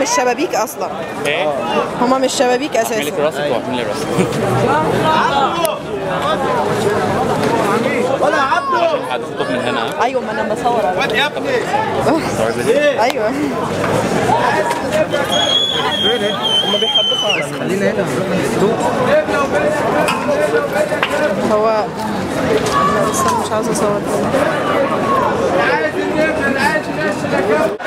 مش شبابيك اصلا ايه هما مش شبابيك اعملي اساسا في راسك واعملي راسك حد خطوط من هنا ها؟ ايوه ما انا بصور على يا ابني صور فيديو ايوه خلينا هنا نروح الدكتور هو انا لسه مش عايزه اصور عايز النمر عايز الناس